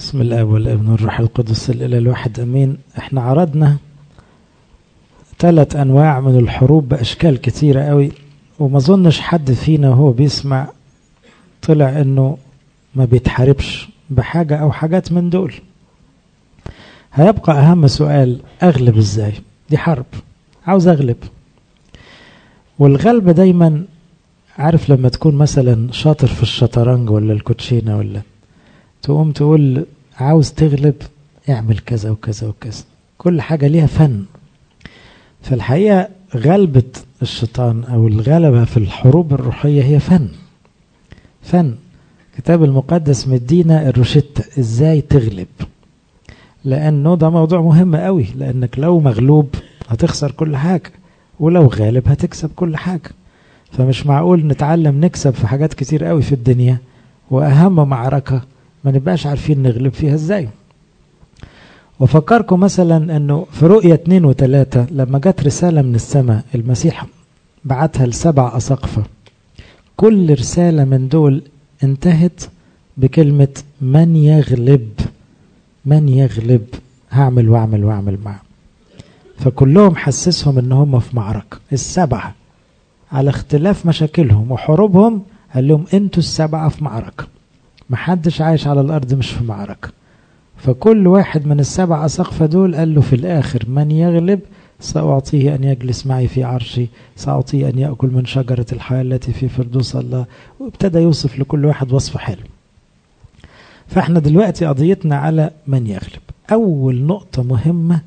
بسم الله والابن والروح القدس الإله الواحد أمين احنا عرضنا ثلاث أنواع من الحروب بأشكال كتيرة قوي وما ظنش حد فينا وهو بيسمع طلع انه ما بيتحاربش بحاجة أو حاجات من دول هيبقى أهم سؤال أغلب إزاي دي حرب عاوز أغلب والغلب دايما عارف لما تكون مثلا شاطر في الشطرنج ولا الكوتشينة ولا تقوم تقول عاوز تغلب اعمل كذا وكذا وكذا كل حاجة ليها فن فالحقيقة غلبة الشيطان أو الغلبة في الحروب الروحية هي فن فن الكتاب المقدس مدينا الروشتة ازاي تغلب لأنه ده موضوع مهم قوي لأنك لو مغلوب هتخسر كل حاجة ولو غالب هتكسب كل حاجة فمش معقول نتعلم نكسب في حاجات كتير قوي في الدنيا وأهم معركة ما نبقاش عارفين نغلب فيها ازاي وفكركم مثلا انه في رؤية اتنين وتلاتة لما جت رسالة من السماء المسيح بعتها لسبع أساقفة كل رسالة من دول انتهت بكلمة من يغلب من يغلب هعمل واعمل واعمل معه فكلهم حسسهم ان هم في معركة السبعة على اختلاف مشاكلهم وحروبهم قال لهم انتوا السبعة في معركة محدش عايش على الارض مش في معركة فكل واحد من السبع أسقفة دول قال له في الآخر من يغلب سأعطيه أن يجلس معي في عرشي سأعطيه أن يأكل من شجرة الحياة التي في فردوس الله وابتدى يوصف لكل واحد وصف حلو فاحنا دلوقتي قضيتنا على من يغلب أول نقطة مهمة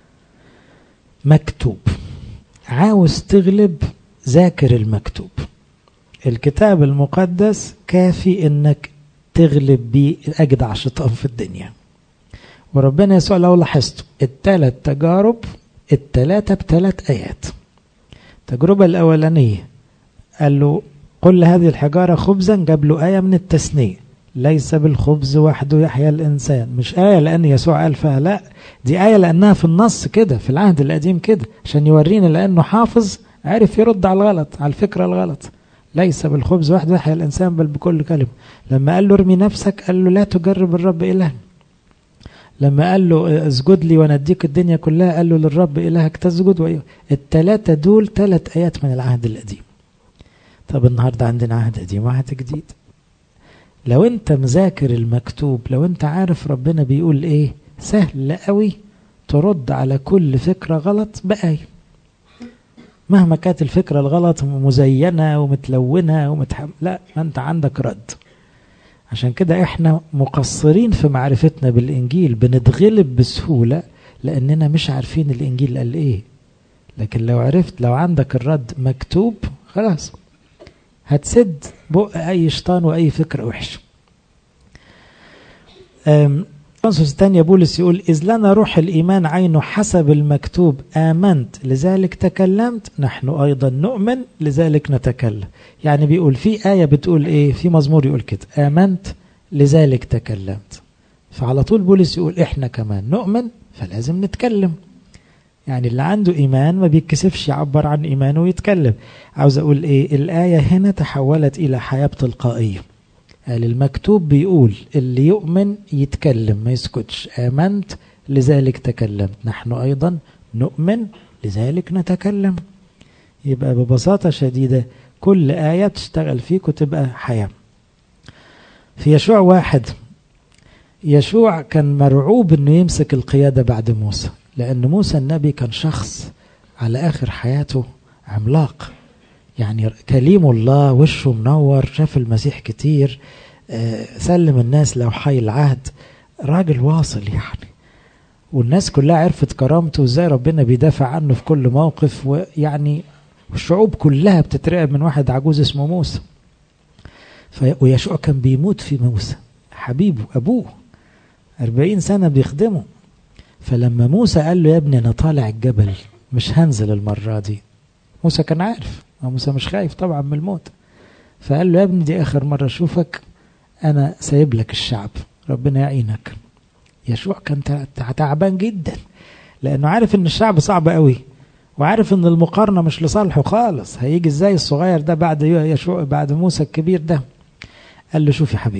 مكتوب عاوز تغلب ذاكر المكتوب الكتاب المقدس كافي انك تغلب بيه اجدع شيطان في الدنيا وربنا يسوع لو لاحظتوا الثلاث تجارب الثلاثة بثلاث آيات التجربة الأولانية قال له قل هذه الحجارة خبزا جاب له آية من التثنية ليس بالخبز وحده يحيا الإنسان مش آية لأن يسوع قال فيها لا دي آية لأنها في النص كده في العهد القديم كده عشان يورينا لأنه حافظ عرف يرد على الغلط على الفكرة الغلط ليس بالخبز وحده يحيا الإنسان بل بكل كلمة لما قال له ارمي نفسك قال له لا تجرب الرب إله لما قال له اسجد لي ونديك الدنيا كلها قال له للرب إلهك تسجد وإيه التلاتة دول تلات آيات من العهد القديم طب النهاردة عندنا عهد قديم وعهد جديد لو انت مذاكر المكتوب لو انت عارف ربنا بيقول ايه سهل قوي ترد على كل فكرة غلط بآية مهما كانت الفكرة الغلط مزينة ومتلونة ومتحم... لا ما انت عندك رد عشان كده احنا مقصرين في معرفتنا بالانجيل بنتغلب بسهولة لاننا مش عارفين الانجيل قال ايه لكن لو عرفت لو عندك الرد مكتوب خلاص هتسد بق اي شيطان واي فكرة وحشة فرانسوس الثانية بولس يقول إذ لنا روح الإيمان عينه حسب المكتوب آمنت لذلك تكلمت نحن أيضا نؤمن لذلك نتكلم يعني بيقول في آية بتقول إيه في مزمور يقول كده آمنت لذلك تكلمت فعلى طول بولس يقول إحنا كمان نؤمن فلازم نتكلم يعني اللي عنده إيمان ما بيتكسفش يعبر عن إيمانه ويتكلم عاوز أقول إيه الآية هنا تحولت إلى حياة تلقائية قال المكتوب بيقول اللي يؤمن يتكلم ما يسكتش آمنت لذلك تكلمت نحن أيضا نؤمن لذلك نتكلم يبقى ببساطة شديدة كل آية تشتغل فيك وتبقى حياة في يشوع واحد يشوع كان مرعوب انه يمسك القيادة بعد موسى لأن موسى النبي كان شخص على آخر حياته عملاق يعني كليم الله وشه منور شاف المسيح كتير سلم الناس لو حي العهد راجل واصل يعني والناس كلها عرفت كرامته وازاي ربنا بيدافع عنه في كل موقف ويعني الشعوب كلها بتترعب من واحد عجوز اسمه موسى ويشوع كان بيموت في موسى حبيبه أبوه أربعين سنة بيخدمه فلما موسى قال له يا ابني أنا طالع الجبل مش هنزل المرة دي موسى كان عارف موسى مش خايف طبعا من الموت فقال له يا ابني دي اخر مره اشوفك انا سايب لك الشعب ربنا يعينك يشوع كان تعبان جدا لانه عارف ان الشعب صعب قوي وعارف ان المقارنه مش لصالحه خالص هيجي ازاي الصغير ده بعد يشوع بعد موسى الكبير ده قال له شوف يا حبيبي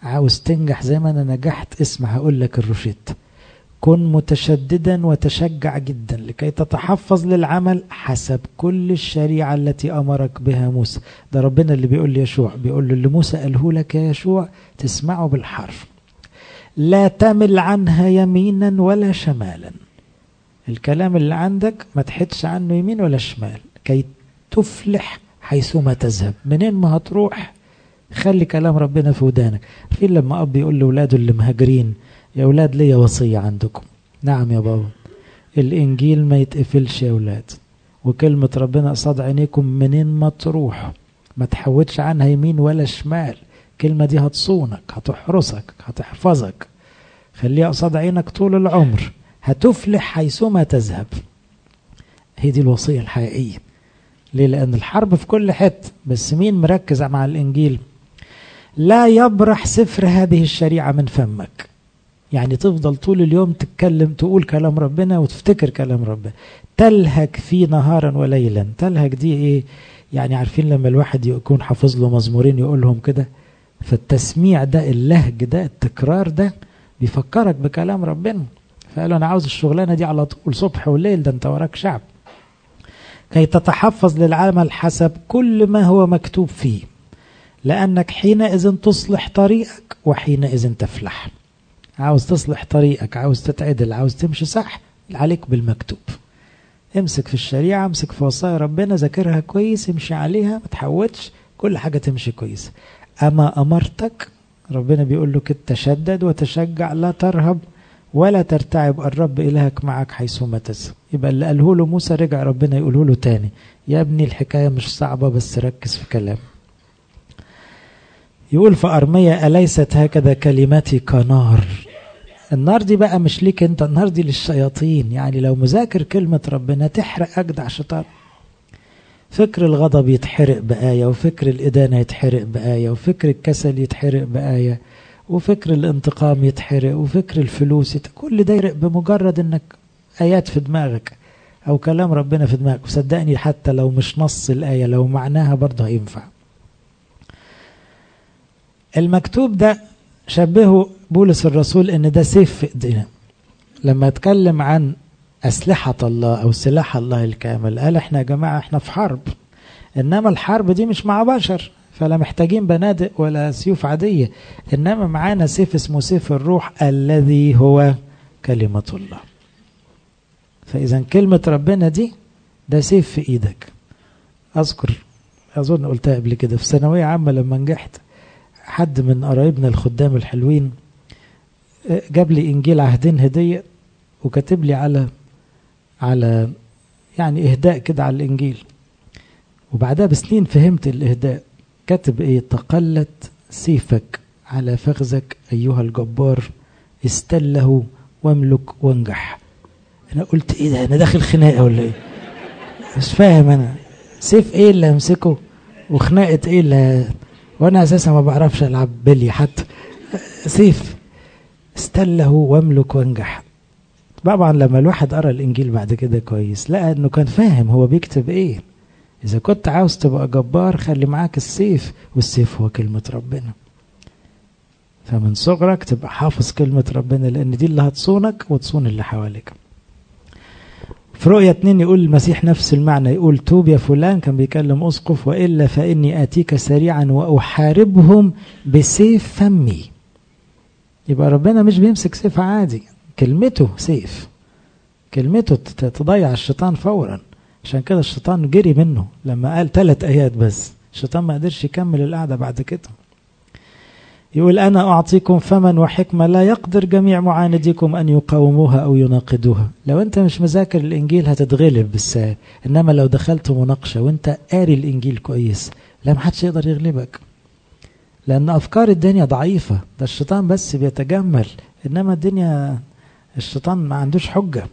عاوز تنجح زي ما أنا نجحت اسمع هقول لك الروشيت كن متشددا وتشجع جدا لكي تتحفظ للعمل حسب كل الشريعة التي أمرك بها موسى ده ربنا اللي بيقول ليشوع بيقول له اللي موسى قاله لك يا يشوع تسمعه بالحرف لا تمل عنها يمينا ولا شمالا الكلام اللي عندك ما تحدش عنه يمين ولا شمال كي تفلح حيثما تذهب منين ما هتروح خلي كلام ربنا في ودانك في لما أب يقول لأولاده اللي مهاجرين يا أولاد ليا وصية عندكم نعم يا بابا الإنجيل ما يتقفلش يا أولاد وكلمة ربنا قصاد عينيكم منين ما تروحوا ما تحودش عنها يمين ولا شمال الكلمة دي هتصونك هتحرسك هتحفظك خليها قصاد عينك طول العمر هتفلح حيثما تذهب هي دي الوصية الحقيقية ليه لأن الحرب في كل حتة بس مين مركز مع الإنجيل لا يبرح سفر هذه الشريعة من فمك يعني تفضل طول اليوم تتكلم تقول كلام ربنا وتفتكر كلام ربنا تلهك فيه نهارا وليلا تلهك دي ايه يعني عارفين لما الواحد يكون حافظ له مزمورين يقولهم كده فالتسميع ده اللهج ده التكرار ده بيفكرك بكلام ربنا فقالوا انا عاوز الشغلانه دي على طول صبح وليل ده انت وراك شعب كي تتحفظ للعمل حسب كل ما هو مكتوب فيه لانك حينئذ تصلح طريقك وحينئذ تفلح عاوز تصلح طريقك عاوز تتعدل عاوز تمشي صح عليك بالمكتوب امسك في الشريعة امسك في وصايا ربنا ذاكرها كويس امشي عليها ما تحودش كل حاجة تمشي كويس أما أمرتك ربنا بيقول له كده تشدد وتشجع لا ترهب ولا ترتعب الرب إلهك معك حيثما تذهب يبقى اللي قاله له موسى رجع ربنا يقوله له تاني يا ابني الحكاية مش صعبة بس ركز في كلام يقول في أرمية أليست هكذا كلماتي كنار النار دي بقى مش ليك انت النار دي للشياطين يعني لو مذاكر كلمة ربنا تحرق أجدع شيطان فكر الغضب يتحرق بآية وفكر الإدانة يتحرق بآية وفكر الكسل يتحرق بآية وفكر الانتقام يتحرق وفكر الفلوس يت... كل ده يرق بمجرد انك آيات في دماغك أو كلام ربنا في دماغك وصدقني حتى لو مش نص الآية لو معناها برضه هينفع المكتوب ده شبهه بولس الرسول ان ده سيف في ايدينا لما اتكلم عن اسلحه الله او سلاح الله الكامل قال احنا يا جماعه احنا في حرب انما الحرب دي مش مع بشر فلا محتاجين بنادق ولا سيوف عاديه انما معانا سيف اسمه سيف الروح الذي هو كلمه الله فاذا كلمه ربنا دي ده سيف في ايدك اذكر اظن قلتها قبل كده في ثانويه عامه لما نجحت حد من قرايبنا الخدام الحلوين جاب لي انجيل عهدين هديه وكاتب لي على على يعني اهداء كده على الانجيل وبعدها بسنين فهمت الاهداء كاتب ايه تقلت سيفك على فخذك ايها الجبار استله واملك وانجح انا قلت ايه ده انا داخل خناقه ولا ايه مش فاهم انا سيف ايه اللي امسكه وخناقه ايه اللي وانا اساسا ما بعرفش العب بلي حتى سيف استله واملك وانجح طبعا لما الواحد قرا الانجيل بعد كده كويس لقى انه كان فاهم هو بيكتب ايه اذا كنت عاوز تبقى جبار خلي معاك السيف والسيف هو كلمه ربنا فمن صغرك تبقى حافظ كلمه ربنا لان دي اللي هتصونك وتصون اللي حواليك في رؤية اتنين يقول المسيح نفس المعنى يقول توب يا فلان كان بيكلم أسقف وإلا فإني آتيك سريعا وأحاربهم بسيف فمي يبقى ربنا مش بيمسك سيف عادي كلمته سيف كلمته تضيع الشيطان فورا عشان كده الشيطان جري منه لما قال ثلاث آيات بس الشيطان ما قدرش يكمل القعدة بعد كده يقول أنا أعطيكم فما وحكمة لا يقدر جميع معانديكم أن يقاوموها أو يناقضوها لو أنت مش مذاكر الإنجيل هتتغلب بالسهل إنما لو دخلت مناقشة وأنت قاري الإنجيل كويس لا محدش يقدر يغلبك لأن أفكار الدنيا ضعيفة ده الشيطان بس بيتجمل إنما الدنيا الشيطان ما عندوش حجة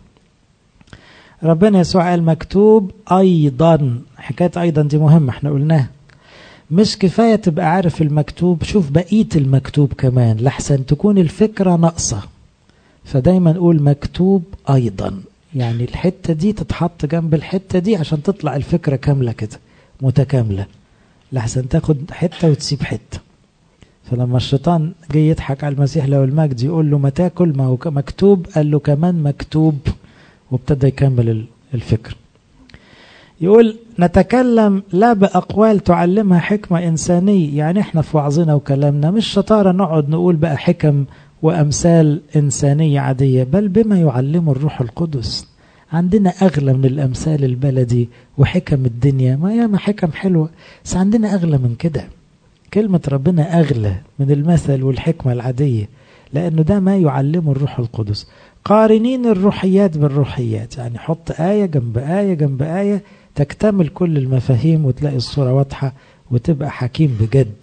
ربنا يسوع قال مكتوب أيضا حكاية أيضا دي مهمة احنا قلناها مش كفاية تبقى عارف المكتوب شوف بقية المكتوب كمان لحسن تكون الفكرة ناقصة فدايما نقول مكتوب أيضا يعني الحتة دي تتحط جنب الحتة دي عشان تطلع الفكرة كاملة كده متكاملة لحسن تاخد حتة وتسيب حتة فلما الشيطان جه يضحك على المسيح لو المجد يقول له ما تاكل ما هو مكتوب قال له كمان مكتوب وابتدى يكمل الفكر يقول نتكلم لا بأقوال تعلمها حكمة إنسانية يعني احنا في وعظنا وكلامنا مش شطارة نقعد نقول بقى حكم وأمثال إنسانية عادية بل بما يعلمه الروح القدس عندنا أغلى من الأمثال البلدي وحكم الدنيا ما ياما حكم حلوة بس عندنا أغلى من كده كلمة ربنا أغلى من المثل والحكمة العادية لأنه ده ما يعلمه الروح القدس قارنين الروحيات بالروحيات يعني حط آية جنب آية جنب آية تكتمل كل المفاهيم وتلاقي الصورة واضحة وتبقى حكيم بجد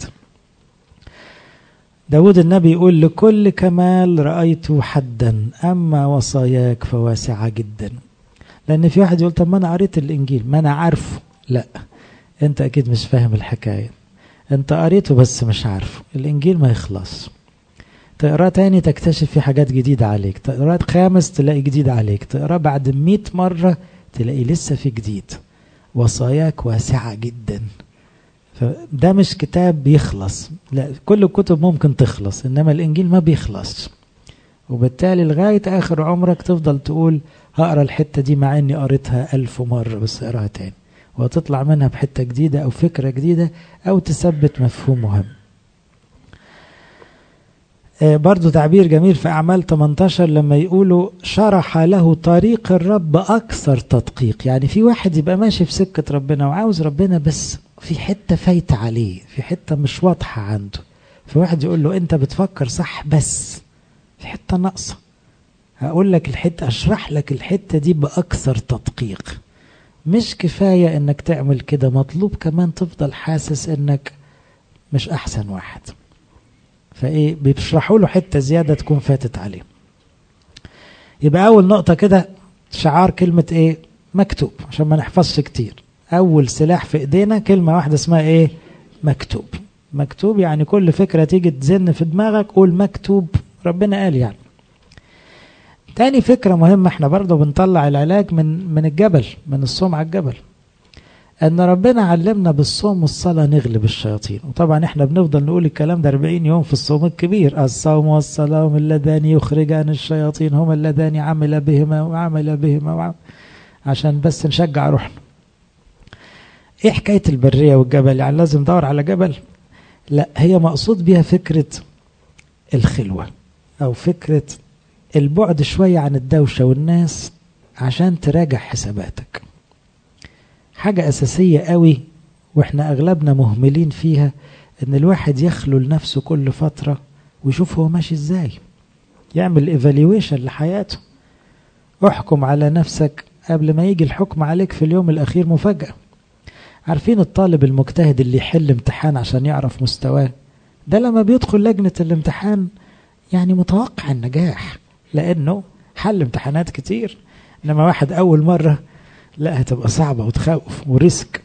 داود النبي يقول لكل كمال رأيت حدا أما وصاياك فواسعة جدا لأن في واحد يقول طب ما أنا قريت الإنجيل ما أنا عارفه لا أنت أكيد مش فاهم الحكاية أنت قريته بس مش عارفه الإنجيل ما يخلص تقراه تاني تكتشف في حاجات جديدة عليك تقراه خامس تلاقي جديد عليك تقراه بعد مئة مرة تلاقي لسه في جديد وصاياك واسعة جدا فده مش كتاب بيخلص لا كل الكتب ممكن تخلص إنما الإنجيل ما بيخلص وبالتالي لغاية آخر عمرك تفضل تقول هقرا الحتة دي مع إني قريتها ألف مرة بس اقراها تاني وتطلع منها بحتة جديدة أو فكرة جديدة أو تثبت مفهوم مهم برضو تعبير جميل في أعمال 18 لما يقولوا شرح له طريق الرب أكثر تدقيق يعني في واحد يبقى ماشي في سكة ربنا وعاوز ربنا بس في حتة فايتة عليه في حتة مش واضحة عنده فواحد يقول له أنت بتفكر صح بس في حتة ناقصة هقول لك الحتة أشرح لك الحتة دي بأكثر تدقيق مش كفاية إنك تعمل كده مطلوب كمان تفضل حاسس إنك مش أحسن واحد فايه بيشرحوا له حته زياده تكون فاتت عليه يبقى اول نقطه كده شعار كلمه ايه مكتوب عشان ما نحفظش كتير اول سلاح في ايدينا كلمه واحده اسمها ايه مكتوب مكتوب يعني كل فكره تيجي تزن في دماغك قول مكتوب ربنا قال يعني تاني فكرة مهمة احنا برضو بنطلع العلاج من من الجبل من الصوم على الجبل ان ربنا علمنا بالصوم والصلاه نغلب الشياطين وطبعا احنا بنفضل نقول الكلام ده 40 يوم في الصوم الكبير الصوم والصلاه هم اللذان يخرجان الشياطين هما اللذان عمل بهما وعمل بهما وعمل عشان بس نشجع روحنا ايه حكايه البريه والجبل يعني لازم ندور على جبل لا هي مقصود بيها فكره الخلوه او فكره البعد شويه عن الدوشه والناس عشان تراجع حساباتك حاجة أساسية قوي وإحنا أغلبنا مهملين فيها إن الواحد يخلو لنفسه كل فترة ويشوف هو ماشي إزاي يعمل إيفاليويشن لحياته احكم على نفسك قبل ما يجي الحكم عليك في اليوم الأخير مفاجأة عارفين الطالب المجتهد اللي يحل امتحان عشان يعرف مستواه ده لما بيدخل لجنة الامتحان يعني متوقع النجاح لأنه حل امتحانات كتير إنما واحد أول مرة لا هتبقى صعبة وتخوف وريسك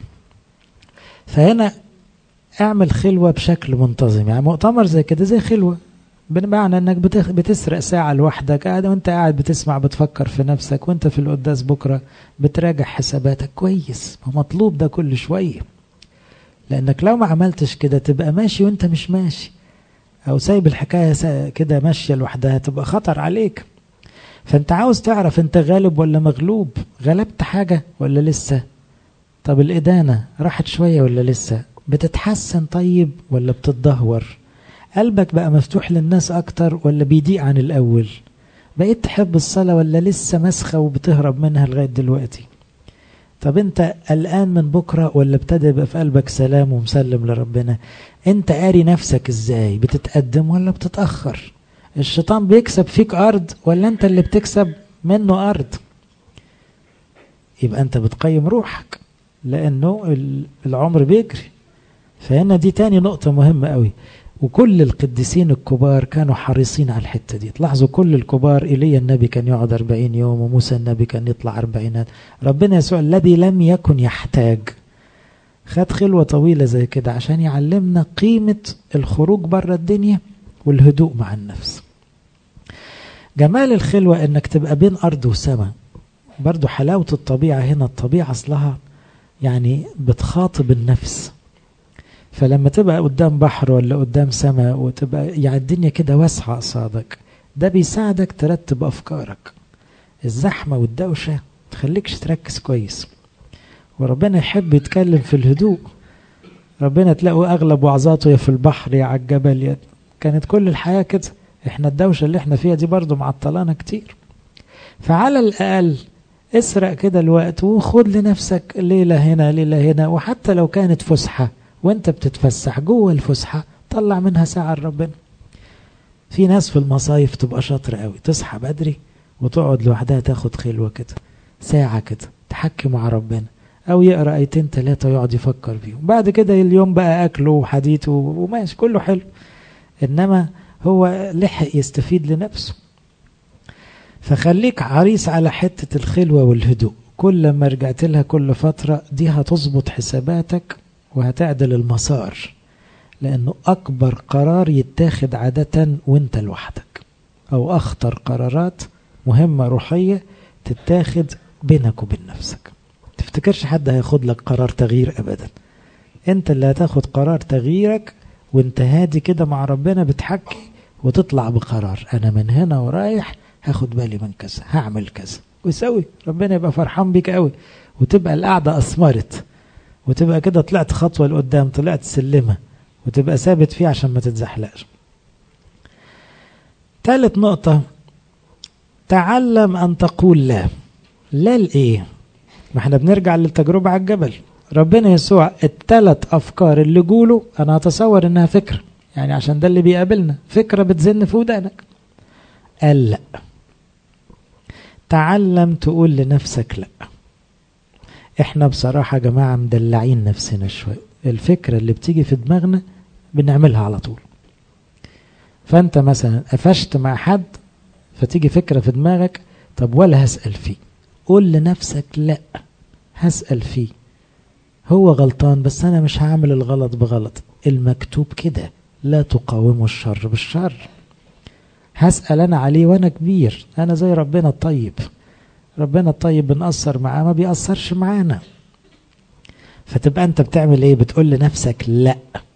فهنا اعمل خلوة بشكل منتظم يعني مؤتمر زي كده زي خلوة بمعنى انك بتسرق ساعة لوحدك قاعد وانت قاعد بتسمع بتفكر في نفسك وانت في القداس بكرة بتراجع حساباتك كويس مطلوب ده كل شوية لانك لو ما عملتش كده تبقى ماشي وانت مش ماشي او سايب الحكاية كده ماشية لوحدها تبقى خطر عليك فانت عاوز تعرف انت غالب ولا مغلوب غلبت حاجة ولا لسه طب الإدانة راحت شوية ولا لسه بتتحسن طيب ولا بتتدهور قلبك بقى مفتوح للناس أكتر ولا بيضيق عن الأول بقيت تحب الصلاة ولا لسه مسخة وبتهرب منها لغاية دلوقتي طب انت قلقان من بكرة ولا ابتدى يبقى في قلبك سلام ومسلم لربنا انت قاري نفسك ازاي بتتقدم ولا بتتأخر الشيطان بيكسب فيك أرض ولا أنت اللي بتكسب منه أرض يبقى أنت بتقيم روحك لأنه العمر بيجري فهنا دي تاني نقطة مهمة قوي وكل القديسين الكبار كانوا حريصين على الحتة دي تلاحظوا كل الكبار إيليا النبي كان يقعد أربعين يوم وموسى النبي كان يطلع أربعينات ربنا يسوع الذي لم يكن يحتاج خد خلوة طويلة زي كده عشان يعلمنا قيمة الخروج بره الدنيا والهدوء مع النفس جمال الخلوة انك تبقى بين ارض وسماء برضو حلاوة الطبيعة هنا الطبيعة اصلها يعني بتخاطب النفس فلما تبقى قدام بحر ولا قدام سماء وتبقى يعني الدنيا كده واسعة قصادك ده بيساعدك ترتب أفكارك الزحمة والدوشة تخليكش تركز كويس وربنا يحب يتكلم في الهدوء ربنا تلاقوا أغلب وعظاته يا في البحر يا على الجبل يا كانت كل الحياة كده احنا الدوشة اللي احنا فيها دي برضو معطلانا كتير فعلى الأقل اسرق كده الوقت وخد لنفسك ليلة هنا ليلة هنا وحتى لو كانت فسحة وانت بتتفسح جوه الفسحة طلع منها ساعة لربنا في ناس في المصايف تبقى شاطرة قوي تصحى بدري وتقعد لوحدها تاخد خلوة كده ساعة كده تحكي مع ربنا أو يقرأ آيتين ثلاثة ويقعد يفكر فيهم بعد كده اليوم بقى أكله وحديثه وماشي كله حلو إنما هو لحق يستفيد لنفسه فخليك عريس على حتة الخلوة والهدوء كل ما رجعت لها كل فترة دي هتظبط حساباتك وهتعدل المسار لأنه أكبر قرار يتاخد عادة وانت لوحدك أو أخطر قرارات مهمة روحية تتاخد بينك وبين نفسك تفتكرش حد هياخد لك قرار تغيير أبدا انت اللي هتاخد قرار تغييرك وانت هادي كده مع ربنا بتحكي وتطلع بقرار انا من هنا ورايح هاخد بالي من كذا هعمل كذا ويسوي ربنا يبقى فرحان بيك قوي وتبقى القعدة أثمرت وتبقى كده طلعت خطوة لقدام طلعت سلمة وتبقى ثابت فيه عشان ما تتزحلقش ثالث نقطة تعلم أن تقول لا لا لإيه ما احنا بنرجع للتجربة على الجبل ربنا يسوع الثلاث أفكار اللي جوله أنا أتصور إنها فكرة يعني عشان ده اللي بيقابلنا فكرة بتزن في ودانك قال لا تعلم تقول لنفسك لا احنا بصراحة يا جماعة مدلعين نفسنا شوية الفكرة اللي بتيجي في دماغنا بنعملها على طول فانت مثلا قفشت مع حد فتيجي فكرة في دماغك طب ولا هسأل فيه قول لنفسك لا هسأل فيه هو غلطان بس انا مش هعمل الغلط بغلط المكتوب كده لا تقاوموا الشر بالشر هسأل أنا عليه وأنا كبير أنا زي ربنا الطيب ربنا الطيب بنأثر معاه ما بيأثرش معانا فتبقى أنت بتعمل إيه بتقول لنفسك لأ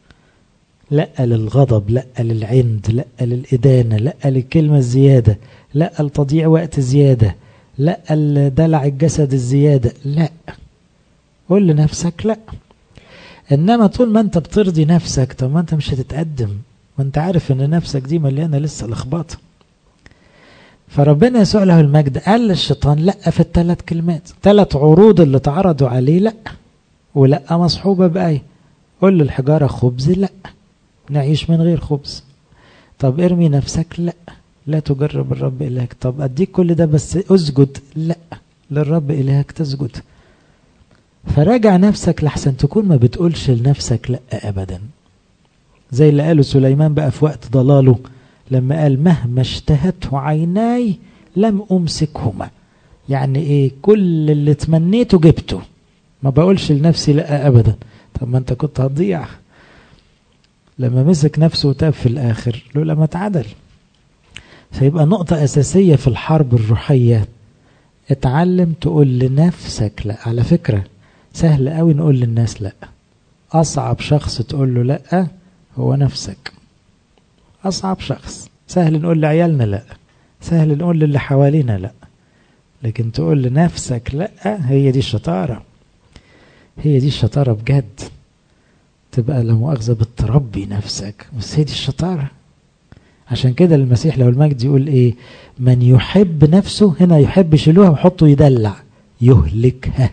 لأ للغضب لأ للعند لأ للإدانة لأ للكلمة الزيادة لأ لتضييع وقت زيادة لأ لدلع الجسد الزيادة لأ قول لنفسك لأ إنما طول ما أنت بترضي نفسك طب ما أنت مش هتتقدم وانت عارف ان نفسك دي مليانه لسه لخبطه فربنا يسوع له المجد قال للشيطان لا في الثلاث كلمات ثلاث عروض اللي اتعرضوا عليه لا ولا مصحوبه بايه قول للحجاره خبز لا نعيش من غير خبز طب ارمي نفسك لا لا تجرب الرب الهك طب اديك كل ده بس اسجد لا للرب الهك تسجد فراجع نفسك لحسن تكون ما بتقولش لنفسك لا ابدا زي اللي قاله سليمان بقى في وقت ضلاله لما قال مهما اشتهته عيناي لم أمسكهما يعني ايه كل اللي تمنيته جبته ما بقولش لنفسي لا أبدا طب ما انت كنت هتضيع لما مسك نفسه وتاب في الآخر لولا ما اتعدل فيبقى نقطة أساسية في الحرب الروحية اتعلم تقول لنفسك لا على فكرة سهل قوي نقول للناس لا أصعب شخص تقول له لأ هو نفسك أصعب شخص سهل نقول لعيالنا لا سهل نقول للي حوالينا لا لكن تقول لنفسك لا هي دي الشطارة هي دي الشطارة بجد تبقى لا مؤاخذة بتربي نفسك بس هي دي الشطارة عشان كده المسيح لو المجد يقول ايه من يحب نفسه هنا يحب يشيلوها ويحطوا يدلع يهلكها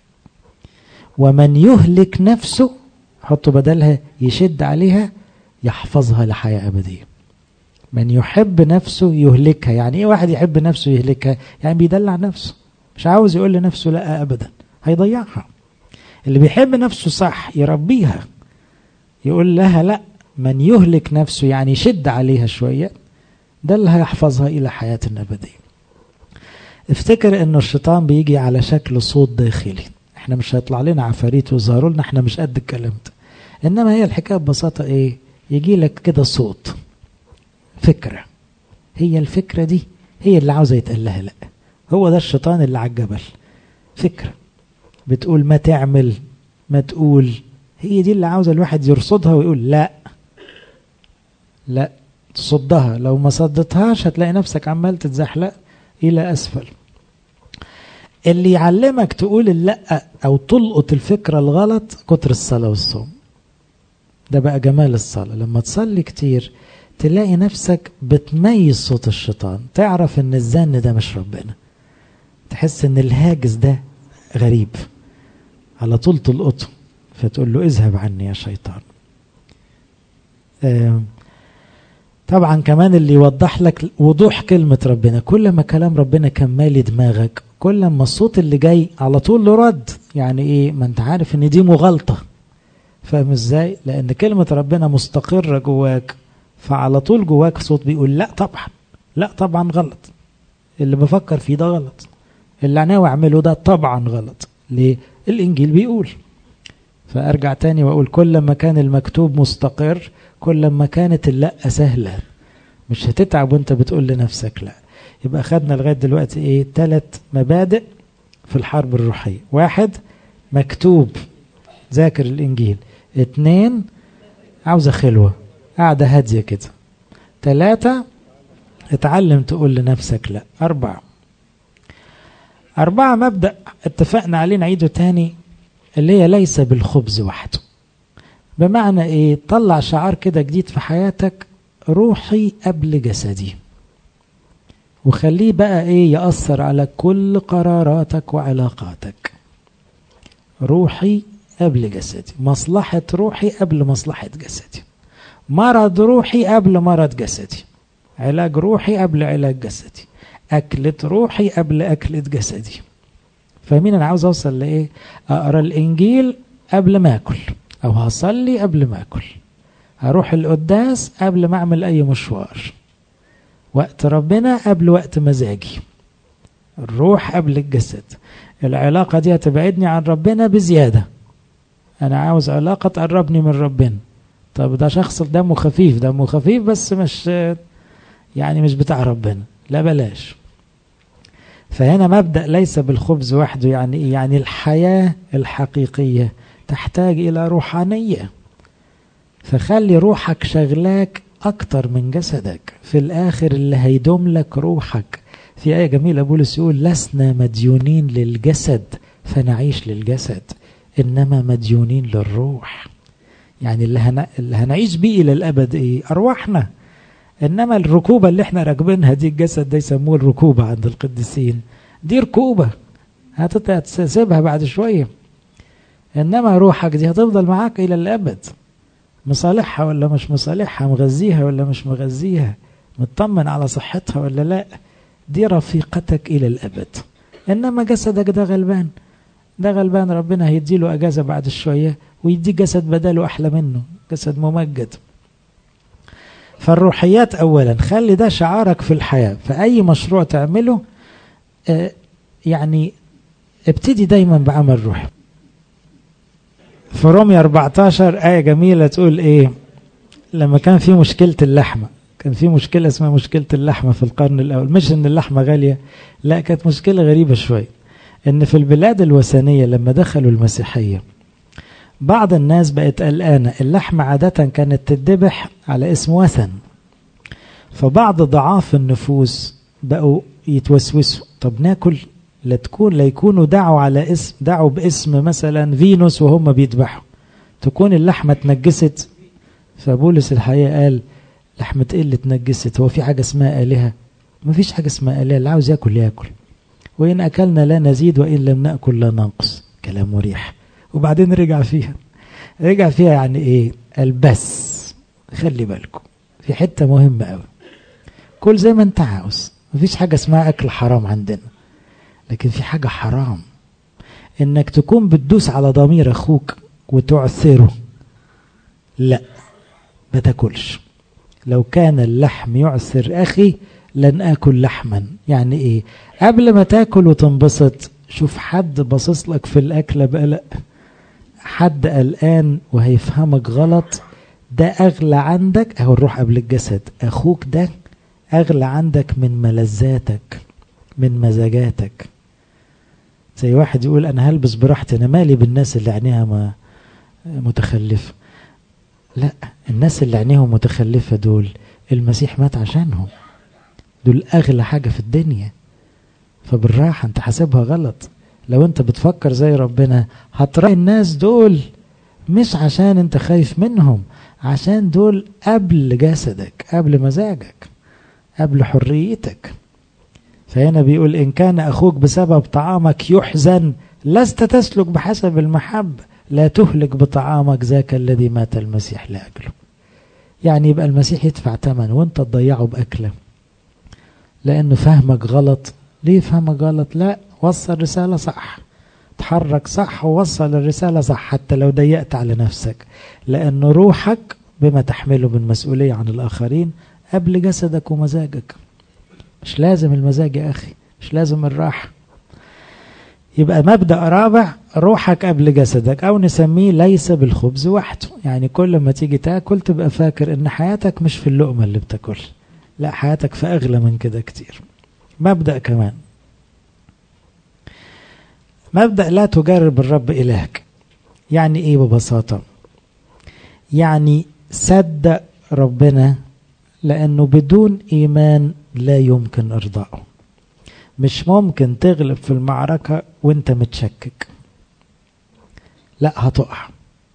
ومن يهلك نفسه حطوا بدلها يشد عليها يحفظها لحياة أبدية من يحب نفسه يهلكها يعني ايه واحد يحب نفسه يهلكها يعني بيدلع نفسه مش عاوز يقول لنفسه لا أبدا هيضيعها اللي بيحب نفسه صح يربيها يقول لها لا من يهلك نفسه يعني يشد عليها شوية ده اللي هيحفظها إلى حياة أبدية افتكر انه الشيطان بيجي على شكل صوت داخلي احنا مش هيطلع لنا عفاريت ويظهروا لنا احنا مش قد الكلام ده انما هي الحكايه ببساطه ايه يجي لك كده صوت فكره هي الفكره دي هي اللي عاوزه يتقال لها لا هو ده الشيطان اللي على الجبل فكره بتقول ما تعمل ما تقول هي دي اللي عاوز الواحد يرصدها ويقول لا لا تصدها لو ما صدتهاش هتلاقي نفسك عمال تتزحلق الى اسفل اللي يعلمك تقول اللا او تلقط الفكره الغلط كتر الصلاه والصوم ده بقى جمال الصلاه لما تصلي كتير تلاقي نفسك بتميز صوت الشيطان تعرف ان الزن ده مش ربنا تحس ان الهاجس ده غريب على طول تلقطه فتقول له اذهب عني يا شيطان آه طبعا كمان اللي يوضح لك وضوح كلمة ربنا كل ما كلام ربنا كان مالي دماغك كل ما الصوت اللي جاي على طول له رد يعني ايه ما انت عارف ان دي مغالطة فاهم ازاي لان كلمة ربنا مستقرة جواك فعلى طول جواك صوت بيقول لا طبعا لا طبعا غلط اللي بفكر فيه ده غلط اللي ناوي اعمله ده طبعا غلط ليه الانجيل بيقول فارجع تاني واقول كل ما كان المكتوب مستقر كل ما كانت اللا سهله مش هتتعب وانت بتقول لنفسك لا يبقى خدنا لغايه دلوقتي ايه ثلاث مبادئ في الحرب الروحيه واحد مكتوب ذاكر الانجيل اتنين عاوزه خلوه قاعده هاديه كده ثلاثه اتعلم تقول لنفسك لا أربعة أربعة مبدأ اتفقنا عليه نعيده تاني اللي هي ليس بالخبز وحده بمعنى ايه طلع شعار كده جديد في حياتك روحي قبل جسدي وخليه بقى ايه يأثر على كل قراراتك وعلاقاتك روحي قبل جسدي مصلحة روحي قبل مصلحة جسدي مرض روحي قبل مرض جسدي علاج روحي قبل علاج جسدي أكلة روحي قبل أكلة جسدي فاهمين أنا عاوز أوصل لإيه أقرأ الإنجيل قبل ما أكل أو هصلي قبل ما أكل هروح القداس قبل ما أعمل أي مشوار وقت ربنا قبل وقت مزاجي الروح قبل الجسد العلاقة دي هتبعدني عن ربنا بزيادة أنا عاوز علاقة تقربني من ربنا طب ده شخص دمه خفيف دمه خفيف بس مش يعني مش بتاع ربنا لا بلاش فهنا مبدأ ليس بالخبز وحده يعني إيه؟ يعني الحياة الحقيقية تحتاج إلى روحانية فخلي روحك شغلاك أكتر من جسدك في الآخر اللي هيدوم لك روحك في آية جميلة بولس يقول لسنا مديونين للجسد فنعيش للجسد إنما مديونين للروح يعني اللي, هن... اللي هنعيش بيه إلى الأبد إيه أرواحنا إنما الركوبة اللي احنا راكبينها دي الجسد ده يسموه الركوبة عند القديسين دي ركوبة هتسيبها بعد شوية إنما روحك دي هتفضل معاك إلى الأبد مصالحها ولا مش مصالحها مغذيها ولا مش مغذيها مطمن على صحتها ولا لا دي رفيقتك إلى الأبد إنما جسدك ده غلبان ده غلبان ربنا هيديله أجازة بعد شوية ويدي جسد بداله أحلى منه جسد ممجد فالروحيات أولا خلي ده شعارك في الحياة فأي مشروع تعمله آه يعني ابتدي دايما بعمل روحي في رومية 14 آية جميلة تقول إيه لما كان في مشكلة اللحمة كان في مشكلة اسمها مشكلة اللحمة في القرن الأول مش إن اللحمة غالية لا كانت مشكلة غريبة شوية إن في البلاد الوثنية لما دخلوا المسيحية بعض الناس بقت قلقانة اللحمة عادة كانت تتذبح على اسم وثن فبعض ضعاف النفوس بقوا يتوسوسوا طب ناكل لا تكون لا يكونوا دعوا على اسم دعوا باسم مثلا فينوس وهم بيذبحوا تكون اللحمة اتنجست فبولس الحقيقة قال لحمة ايه اللي اتنجست هو في حاجة اسمها آلهة ما فيش حاجة اسمها آلهة اللي عاوز ياكل ياكل وإن أكلنا لا نزيد وإن لم نأكل لا ننقص كلام مريح وبعدين رجع فيها رجع فيها يعني ايه البس خلي بالكم في حتة مهمة قوي كل زي ما انت عاوز مفيش حاجة اسمها أكل حرام عندنا لكن في حاجة حرام انك تكون بتدوس على ضمير اخوك وتعثره لا ما تاكلش لو كان اللحم يعثر اخي لن اكل لحما يعني ايه قبل ما تاكل وتنبسط شوف حد باصص لك في الاكله بقلق حد قلقان وهيفهمك غلط ده اغلى عندك اهو الروح قبل الجسد اخوك ده اغلى عندك من ملذاتك من مزاجاتك زي واحد يقول انا هلبس براحتي انا مالي بالناس اللي عينيها ما متخلفة لا الناس اللي عينيهم متخلفة دول المسيح مات عشانهم دول أغلى حاجة في الدنيا فبالراحة انت حاسبها غلط لو انت بتفكر زي ربنا هتراعي الناس دول مش عشان انت خايف منهم عشان دول قبل جسدك قبل مزاجك قبل حريتك فهنا بيقول إن كان أخوك بسبب طعامك يحزن لست تسلك بحسب المحبة لا تهلك بطعامك ذاك الذي مات المسيح لأجله يعني يبقى المسيح يدفع ثمن وانت تضيعه بأكله لأنه فهمك غلط ليه فهمك غلط لا وصل رسالة صح تحرك صح ووصل الرسالة صح حتى لو ضيقت على نفسك لأن روحك بما تحمله من مسؤولية عن الآخرين قبل جسدك ومزاجك مش لازم المزاج يا أخي مش لازم الراحة يبقى مبدأ رابع روحك قبل جسدك أو نسميه ليس بالخبز وحده يعني كل ما تيجي تاكل تبقى فاكر إن حياتك مش في اللقمة اللي بتاكل لا حياتك في أغلى من كده كتير مبدأ كمان مبدأ لا تجرب الرب إلهك يعني إيه ببساطة يعني صدق ربنا لأنه بدون إيمان لا يمكن إرضائه مش ممكن تغلب في المعركة وانت متشكك لا هتقع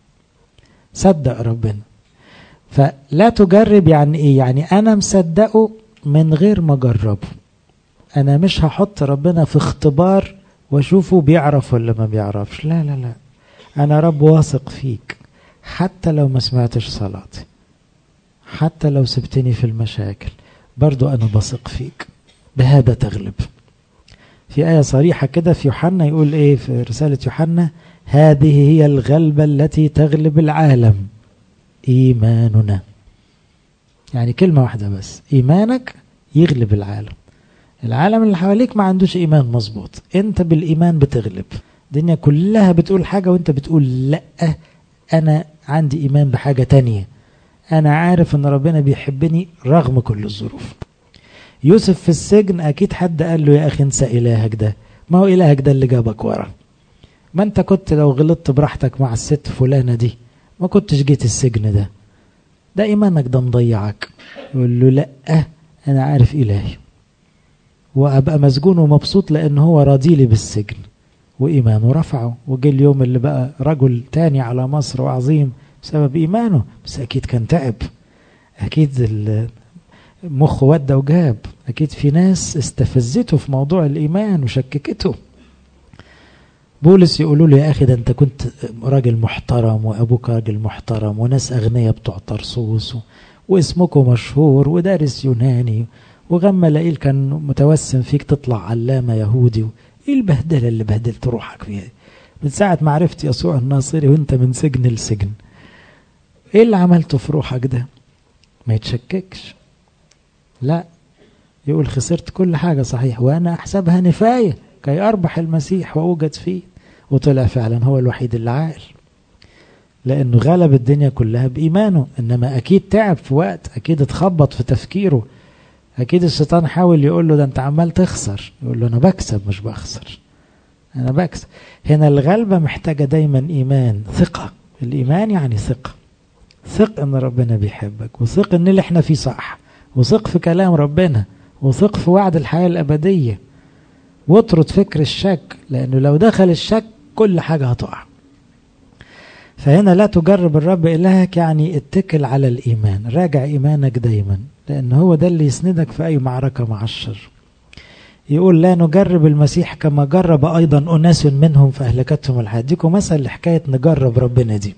صدق ربنا فلا تجرب يعني ايه يعني انا مصدقه من غير ما اجربه انا مش هحط ربنا في اختبار واشوفه بيعرف ولا ما بيعرفش لا لا لا انا رب واثق فيك حتى لو ما سمعتش صلاتي حتى لو سبتني في المشاكل برضو انا بثق فيك بهذا تغلب في آية صريحة كده في يوحنا يقول إيه في رسالة يوحنا هذه هي الغلبة التي تغلب العالم إيماننا يعني كلمة واحدة بس إيمانك يغلب العالم العالم اللي حواليك ما عندوش إيمان مظبوط أنت بالإيمان بتغلب الدنيا كلها بتقول حاجة وأنت بتقول لأ أنا عندي إيمان بحاجة تانية أنا عارف أن ربنا بيحبني رغم كل الظروف يوسف في السجن أكيد حد قال له يا أخي انسى إلهك ده ما هو إلهك ده اللي جابك ورا ما أنت كنت لو غلطت براحتك مع الست فلانة دي ما كنتش جيت السجن ده ده إيمانك ده مضيعك يقول له لأ أنا عارف إلهي وأبقى مسجون ومبسوط لأن هو راضيلي بالسجن وإيمانه رفعه وجه اليوم اللي بقى رجل تاني على مصر وعظيم بسبب إيمانه بس أكيد كان تعب أكيد مخه ودى وجاب أكيد في ناس استفزته في موضوع الإيمان وشككته بولس يقولوا له يا أخي ده أنت كنت راجل محترم وأبوك راجل محترم وناس أغنياء بتوع طرسوس واسمكم مشهور ودارس يوناني وغما لقيل كان متوسم فيك تطلع علامة يهودي ايه البهدلة اللي بهدلت روحك فيها من ساعة ما عرفت يسوع الناصري وانت من سجن لسجن ايه اللي عملته في روحك ده ما يتشككش لا يقول خسرت كل حاجة صحيح وأنا أحسبها نفاية كي أربح المسيح وأوجد فيه وطلع فعلا هو الوحيد اللي عاقل لأنه غلب الدنيا كلها بإيمانه إنما أكيد تعب في وقت أكيد اتخبط في تفكيره أكيد الشيطان حاول يقول له ده أنت عمال تخسر يقول له أنا بكسب مش بخسر أنا بكسب هنا الغلبة محتاجة دايما إيمان ثقة الإيمان يعني ثقة ثق إن ربنا بيحبك وثق إن اللي إحنا فيه صح وثق في كلام ربنا وثق في وعد الحياة الأبدية واطرد فكر الشك لأنه لو دخل الشك كل حاجة هتقع فهنا لا تجرب الرب إلهك يعني اتكل على الإيمان راجع إيمانك دايما لأن هو ده اللي يسندك في أي معركة مع الشر يقول لا نجرب المسيح كما جرب أيضا أناس منهم فأهلكتهم الحياة ديكم مثل لحكاية نجرب ربنا دي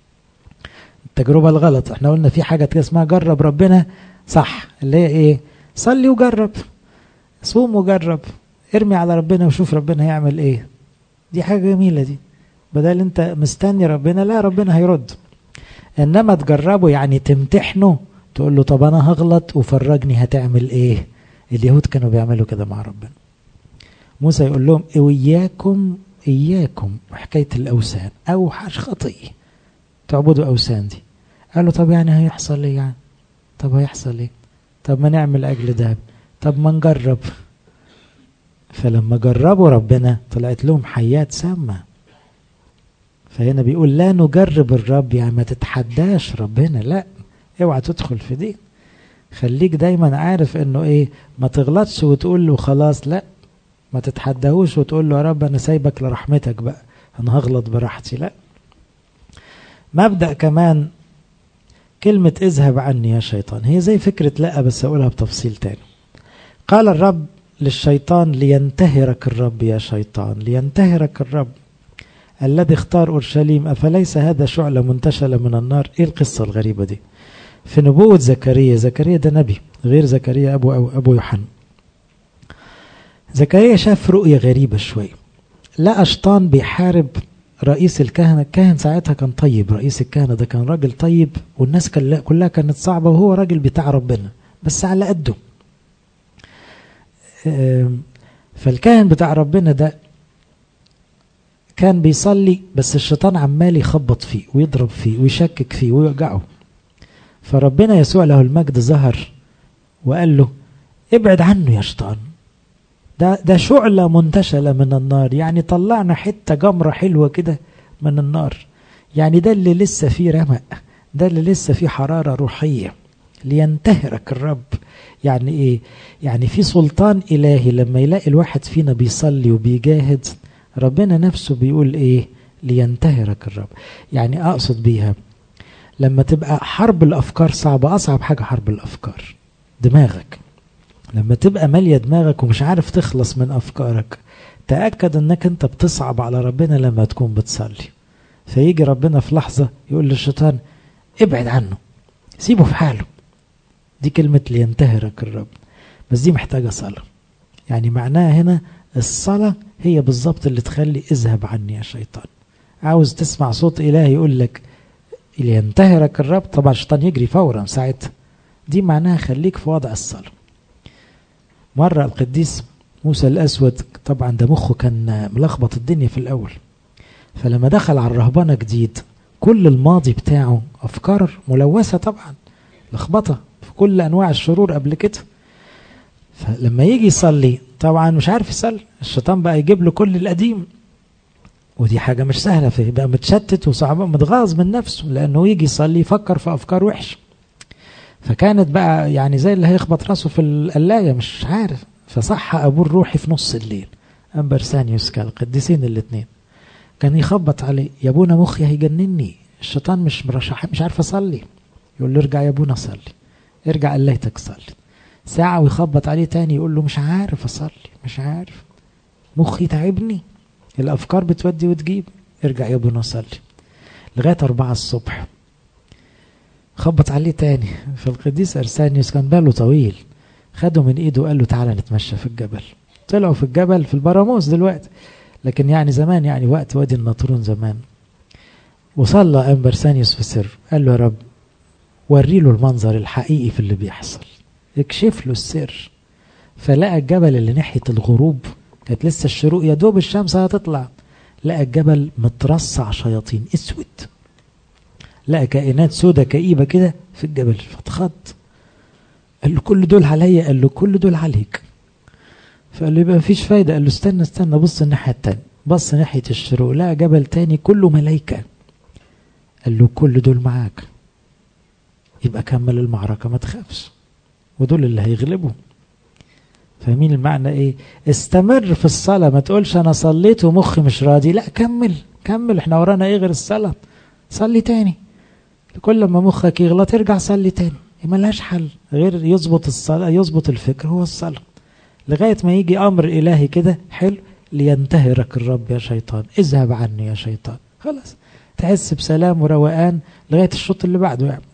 التجربة الغلط احنا قلنا في حاجة اسمها جرب ربنا صح اللي هي ايه صلي وجرب صوم وجرب ارمي على ربنا وشوف ربنا هيعمل ايه دي حاجة جميلة دي بدل انت مستني ربنا لا ربنا هيرد انما تجربه يعني تمتحنه تقول له طب انا هغلط وفرجني هتعمل ايه اليهود كانوا بيعملوا كده مع ربنا موسى يقول لهم وإياكم إياكم حكاية الأوثان أوحش خطية تعبدوا أوثان دي قالوا طب يعني هيحصل ايه يعني طب هيحصل ايه طب ما نعمل أجل ده طب ما نجرب فلما جربوا ربنا طلعت لهم حياة سامة فهنا بيقول لا نجرب الرب يعني ما تتحداش ربنا لا اوعى تدخل في دي خليك دايما عارف انه ايه ما تغلطش وتقول له خلاص لا ما تتحداهوش وتقول له يا رب انا سايبك لرحمتك بقى انا هغلط براحتي لا مبدأ كمان كلمة اذهب عني يا شيطان هي زي فكرة لا بس أقولها بتفصيل تاني قال الرب للشيطان لينتهرك الرب يا شيطان لينتهرك الرب الذي اختار أورشليم أفليس هذا شعلة منتشلة من النار إيه القصة الغريبة دي في نبوة زكريا زكريا ده نبي غير زكريا أبو, أو أبو يوحنا زكريا شاف رؤية غريبة شوية لقى شيطان بيحارب رئيس الكهنة الكاهن ساعتها كان طيب رئيس الكهنة ده كان راجل طيب والناس كلها كانت صعبة وهو راجل بتاع ربنا بس على قده فالكاهن بتاع ربنا ده كان بيصلي بس الشيطان عمال يخبط فيه ويضرب فيه ويشكك فيه ويوجعه فربنا يسوع له المجد ظهر وقال له ابعد عنه يا شيطان ده ده شعلة منتشلة من النار يعني طلعنا حتة جمرة حلوة كده من النار يعني ده اللي لسه فيه رمق ده اللي لسه فيه حرارة روحية لينتهرك الرب يعني ايه يعني في سلطان إلهي لما يلاقي الواحد فينا بيصلي وبيجاهد ربنا نفسه بيقول ايه لينتهرك الرب يعني اقصد بيها لما تبقى حرب الافكار صعبة اصعب حاجة حرب الافكار دماغك لما تبقى مالية دماغك ومش عارف تخلص من أفكارك تأكد أنك أنت بتصعب على ربنا لما تكون بتصلي فيجي ربنا في لحظة يقول للشيطان ابعد عنه سيبه في حاله دي كلمة لينتهرك الرب بس دي محتاجة صلاة يعني معناها هنا الصلاة هي بالظبط اللي تخلي اذهب عني يا شيطان عاوز تسمع صوت إلهي يقول لك لينتهرك الرب طبعا الشيطان يجري فورا ساعتها دي معناها خليك في وضع الصلاه مرة القديس موسى الأسود طبعا ده مخه كان ملخبط الدنيا في الأول فلما دخل على الرهبنة جديد كل الماضي بتاعه أفكار ملوثة طبعا لخبطة في كل أنواع الشرور قبل كده فلما يجي يصلي طبعا مش عارف يصلي الشيطان بقى يجيب له كل القديم ودي حاجة مش سهلة فيبقى متشتت وصعب متغاظ من نفسه لأنه يجي يصلي يفكر في أفكار وحشة فكانت بقى يعني زي اللي هيخبط راسه في القلاية مش عارف فصح أبوه الروحي في نص الليل أمبرسانيوس كان القديسين الاثنين كان يخبط عليه يا ابونا مخي هيجنني الشيطان مش مرشح مش عارف اصلي يقول له ارجع يا ابونا صلي ارجع قليتك صلي ساعة ويخبط عليه تاني يقول له مش عارف اصلي مش عارف مخي تعبني الافكار بتودي وتجيب ارجع يا ابونا صلي لغاية أربعة الصبح خبط عليه تاني فالقديس أرسانيوس كان باله طويل خده من ايده وقال له تعالى نتمشى في الجبل طلعوا في الجبل في البراموس دلوقتي لكن يعني زمان يعني وقت وادي النطرون زمان وصلى أمبرسانيوس في سر قال له يا رب وري له المنظر الحقيقي في اللي بيحصل اكشف له السر فلقى الجبل اللي ناحية الغروب كانت لسه الشروق يا دوب الشمس هتطلع لقى الجبل مترصع شياطين اسود لقى كائنات سودة كئيبة كده في الجبل فاتخض قال له كل دول عليا قال له كل دول عليك فقال له يبقى مفيش فايدة قال له استنى استنى بص الناحية التانية بص ناحية الشروق لقى جبل تاني كله ملايكة قال له كل دول معاك يبقى كمل المعركة ما تخافش ودول اللي هيغلبوا فاهمين المعنى ايه استمر في الصلاة ما تقولش انا صليت ومخي مش راضي لا كمل كمل احنا ورانا ايه غير الصلاة صلي تاني كل ما مخك يغلط ارجع صلي تاني ملهاش حل غير يظبط الصلاة يظبط الفكر هو الصلاة لغاية ما يجي أمر إلهي كده حلو لينتهرك الرب يا شيطان اذهب عني يا شيطان خلاص تحس بسلام وروقان لغاية الشوط اللي بعده يعني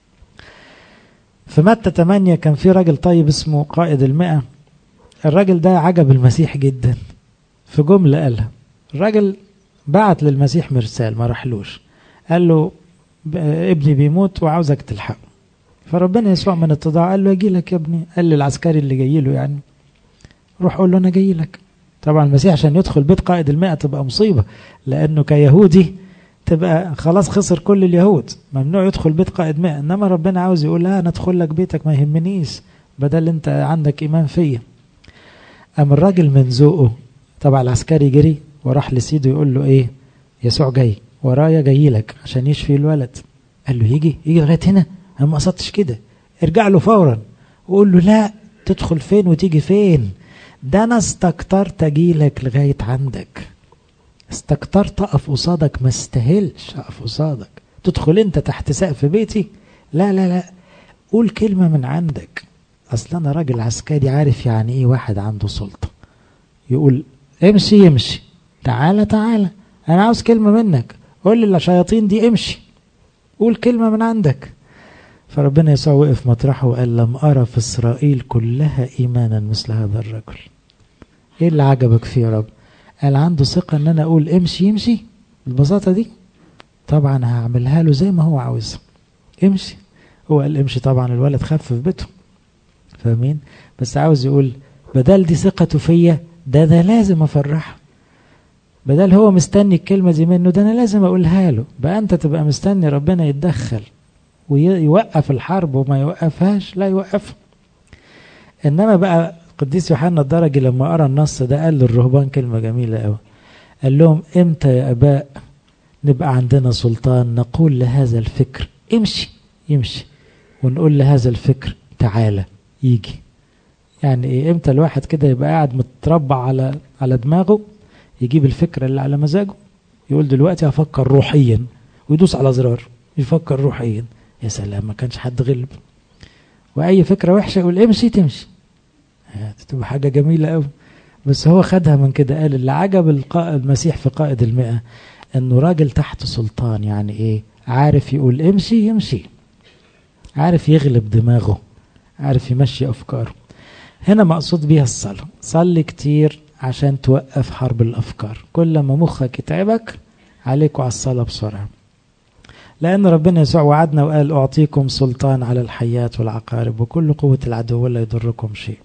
في متى 8 كان في راجل طيب اسمه قائد المئة الراجل ده عجب المسيح جدا في جملة قالها الراجل بعت للمسيح مرسال ما راحلوش قال له ابني بيموت وعاوزك تلحقه فربنا يسوع من اتضاع قال له اجي لك يا ابني قال للعسكري اللي جاي له يعني روح قول له انا جاي لك طبعا المسيح عشان يدخل بيت قائد المئة تبقى مصيبة لانه كيهودي تبقى خلاص خسر كل اليهود ممنوع يدخل بيت قائد مئة انما ربنا عاوز يقول لا انا ادخل لك بيتك ما يهمنيش بدل انت عندك ايمان فيا قام الراجل من ذوقه طبعا العسكري جري وراح لسيده يقول له ايه يسوع جاي ورايا جاي لك عشان يشفي الولد قال له يجي يجي لغايه هنا انا ما قصدتش كده ارجع له فورا وقول له لا تدخل فين وتيجي فين ده انا استكترت اجي لك لغايه عندك استكترت اقف قصادك ما استاهلش اقف قصادك تدخل انت تحت سقف بيتي لا لا لا قول كلمه من عندك اصل انا راجل عسكري عارف يعني ايه واحد عنده سلطه يقول امشي يمشي تعالى تعالى انا عاوز كلمه منك قول للشياطين دي امشي قول كلمه من عندك فربنا يسوع وقف مطرحه وقال لم ارى في اسرائيل كلها ايمانا مثل هذا الرجل ايه اللي عجبك فيه يا رب قال عنده ثقه ان انا اقول امشي يمشي بالبساطه دي طبعا هعملها له زي ما هو عاوزها امشي هو قال امشي طبعا الولد خف في بيته فاهمين بس عاوز يقول بدل دي ثقته فيا ده ده لازم افرحه بدل هو مستني الكلمة دي منه ده أنا لازم أقولها له بقى أنت تبقى مستني ربنا يتدخل ويوقف الحرب وما يوقفهاش لا يوقفها إنما بقى قديس يوحنا الدرجي لما قرأ النص ده قال للرهبان كلمة جميلة قوي قال لهم إمتى يا أباء نبقى عندنا سلطان نقول لهذا الفكر امشي يمشي ونقول لهذا الفكر تعالى يجي يعني ايه امتى الواحد كده يبقى قاعد متربع على على دماغه يجيب الفكرة اللي على مزاجه يقول دلوقتي هفكر روحيا ويدوس على زرار يفكر روحيا يا سلام ما كانش حد غلب واي فكرة وحشة يقول امشي تمشي تبقى حاجة جميلة قوي بس هو خدها من كده قال اللي عجب القائد المسيح في قائد المئة انه راجل تحت سلطان يعني ايه عارف يقول امشي يمشي عارف يغلب دماغه عارف يمشي افكاره هنا مقصود بيها الصلاة صلي كتير عشان توقف حرب الأفكار كل ما مخك يتعبك عليك على الصلاة بسرعة لأن ربنا يسوع وعدنا وقال أعطيكم سلطان على الحياة والعقارب وكل قوة العدو ولا يضركم شيء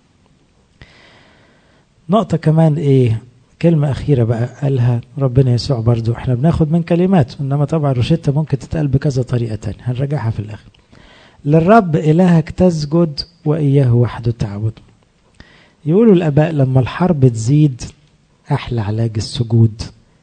نقطة كمان إيه كلمة أخيرة بقى قالها ربنا يسوع برضو احنا بناخد من كلمات إنما طبعا روشتة ممكن تتقال بكذا طريقة تانية هنرجعها في الآخر للرب إلهك تسجد وإياه وحده تعبد يقولوا الآباء لما الحرب تزيد أحلى علاج السجود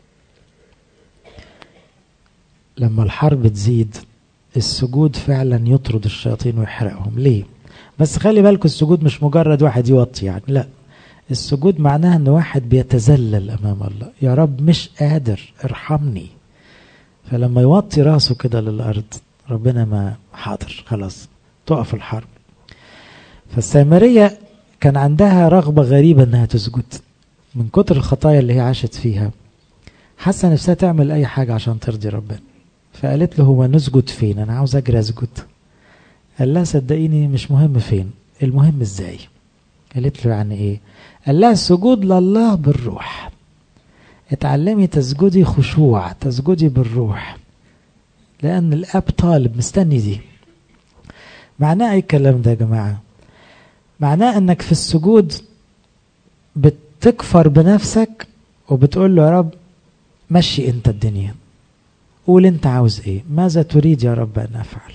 لما الحرب تزيد السجود فعلا يطرد الشياطين ويحرقهم ليه بس خلي بالكم السجود مش مجرد واحد يوطي يعني لا السجود معناها ان واحد بيتذلل امام الله يا رب مش قادر ارحمني فلما يوطي راسه كده للارض ربنا ما حاضر خلاص تقف الحرب فالسامريه كان عندها رغبة غريبة انها تسجد من كتر الخطايا اللي هي عاشت فيها حاسة نفسها تعمل اي حاجة عشان ترضي ربنا فقالت له هو نسجد فين انا عاوز اجري اسجد قال لها صدقيني مش مهم فين المهم ازاي قالت له يعني ايه قال لها السجود لله بالروح اتعلمي تسجدي خشوع تسجدي بالروح لان الاب طالب مستني دي معناه ايه الكلام ده يا جماعه معناه انك في السجود بتكفر بنفسك وبتقول له يا رب مشي انت الدنيا قول انت عاوز ايه ماذا تريد يا رب ان افعل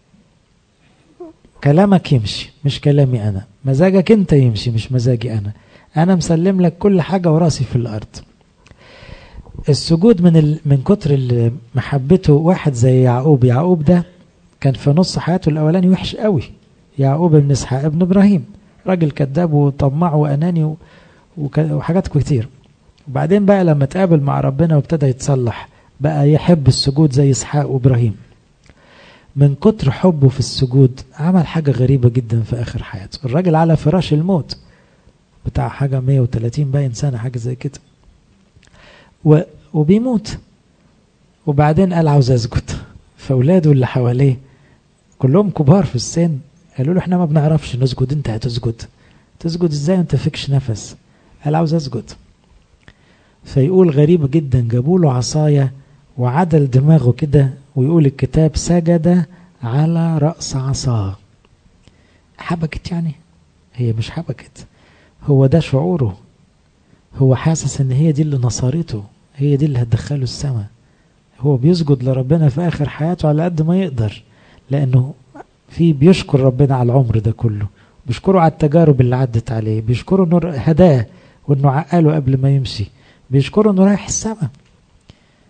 كلامك يمشي مش كلامي انا مزاجك انت يمشي مش مزاجي انا انا مسلم لك كل حاجة وراسي في الارض السجود من ال... من كتر محبته واحد زي يعقوب يعقوب ده كان في نص حياته الاولاني وحش قوي يعقوب بن اسحاق ابن ابراهيم راجل كذاب وطماع واناني و... وك... وحاجات كتير وبعدين بقى لما تقابل مع ربنا وابتدى يتصلح بقى يحب السجود زي اسحاق وابراهيم من كتر حبه في السجود عمل حاجة غريبة جدا في آخر حياته الراجل على فراش الموت بتاع حاجة 130 باين سنة حاجة زي كده و... وبيموت وبعدين قال عاوز أسجد فأولاده اللي حواليه كلهم كبار في السن قالوا له احنا ما بنعرفش نسجد انت هتسجد تسجد ازاي وانت فيكش نفس قال عاوز اسجد فيقول غريب جدا جابوا له عصايه وعدل دماغه كده ويقول الكتاب سجد على رأس عصاه حبكت يعني هي مش حبكت هو ده شعوره هو حاسس ان هي دي اللي نصرته هي دي اللي هتدخله السماء هو بيسجد لربنا في اخر حياته على قد ما يقدر لانه في بيشكر ربنا على العمر ده كله بيشكره على التجارب اللي عدت عليه بيشكره انه هداه وانه عقله قبل ما يمشي بيشكره انه رايح السماء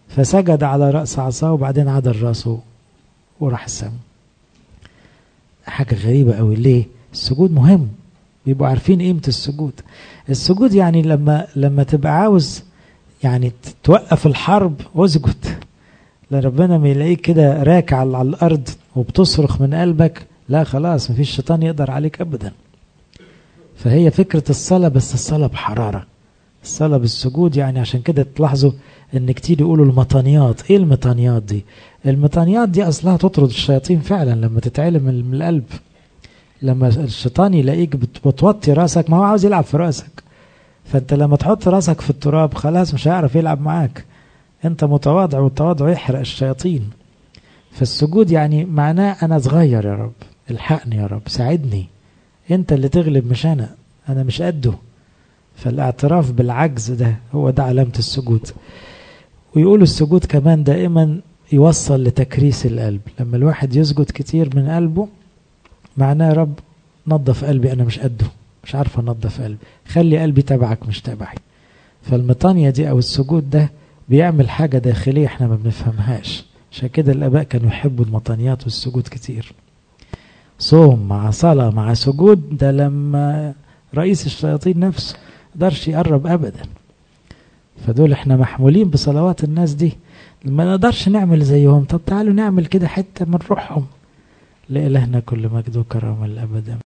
فسجد على رأس عصاه وبعدين عدل راسه وراح السما حاجة غريبة قوي ليه السجود مهم بيبقوا عارفين قيمة السجود السجود يعني لما لما تبقى عاوز يعني توقف الحرب اسجد لربنا ما يلاقيك كده راكع على الارض وبتصرخ من قلبك لا خلاص مفيش شيطان يقدر عليك ابدا فهي فكرة الصلاة بس الصلاة بحرارة الصلاة بالسجود يعني عشان كده تلاحظوا ان كتير يقولوا المطانيات ايه المطانيات دي المطانيات دي اصلها تطرد الشياطين فعلا لما تتعلم من القلب لما الشيطان يلاقيك بتوطي راسك ما هو عاوز يلعب في راسك فانت لما تحط راسك في التراب خلاص مش هيعرف يلعب معاك انت متواضع والتواضع يحرق الشياطين فالسجود يعني معناه انا صغير يا رب الحقني يا رب ساعدني انت اللي تغلب مش انا انا مش قده فالاعتراف بالعجز ده هو ده علامة السجود ويقولوا السجود كمان دائما يوصل لتكريس القلب لما الواحد يسجد كتير من قلبه معناه يا رب نظف قلبي انا مش قده مش عارف انظف قلبي خلي قلبي تبعك مش تبعي فالمطانية دي او السجود ده بيعمل حاجة داخلية احنا ما بنفهمهاش عشان كده الاباء كانوا يحبوا المطانيات والسجود كتير صوم مع صلاة مع سجود ده لما رئيس الشياطين نفسه قدرش يقرب ابدا فدول احنا محمولين بصلوات الناس دي ما نقدرش نعمل زيهم طب تعالوا نعمل كده حتة من روحهم لإلهنا كل مجد وكرامة الأبد